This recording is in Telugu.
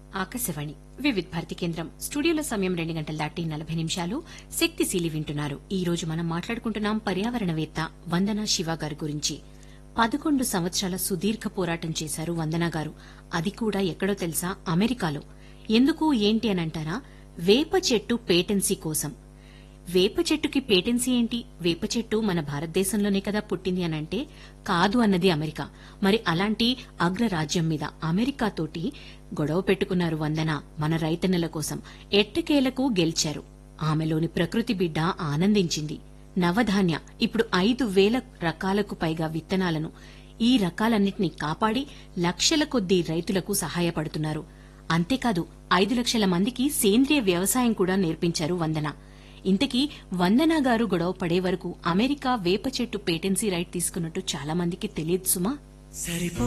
ఆకాశవాణి వివిధ్ భారతి కేంద్రం స్టూడియోలో సమయం రెండు గంటల దాటి నలభై నిమిషాలు శక్తిశీలి వింటున్నారు ఈ రోజు మనం మాట్లాడుకుంటున్నాం పర్యావరణవేత్త వందనా శివ గారి గురించి పదకొండు సంవత్సరాల సుదీర్ఘ పోరాటం చేశారు వందనా గారు అది కూడా ఎక్కడో తెలుసా అమెరికాలో ఎందుకు ఏంటి అని అంటారా వేప చెట్టు పేటెన్సీ కోసం వేప చెట్టుకి పేటెన్సీ ఏంటి వేప చెట్టు మన భారతదేశంలోనే కదా పుట్టింది అని అంటే కాదు అన్నది అమెరికా మరి అలాంటి అగ్రరాజ్యం మీద అమెరికాతోటి గొడవ పెట్టుకున్నారు వందన మన రైతన్నల కోసం ఎట్టకేలకు గెలిచారు ఆమెలోని ప్రకృతి బిడ్డ ఆనందించింది నవధాన్య ఇప్పుడు ఐదు వేల రకాలకు పైగా విత్తనాలను ఈ రకాలన్నింటినీ కాపాడి లక్షల కొద్దీ రైతులకు సహాయపడుతున్నారు అంతేకాదు ఐదు లక్షల మందికి సేంద్రియ వ్యవసాయం కూడా నేర్పించారు వందన ఇంతకీ వందన గారు గొడవ పడే వరకు అమెరికా వేప చెట్టు పేటెన్సీ రైట్ తీసుకున్నట్టు చాలా మందికి తెలియదు సుమా సరిపో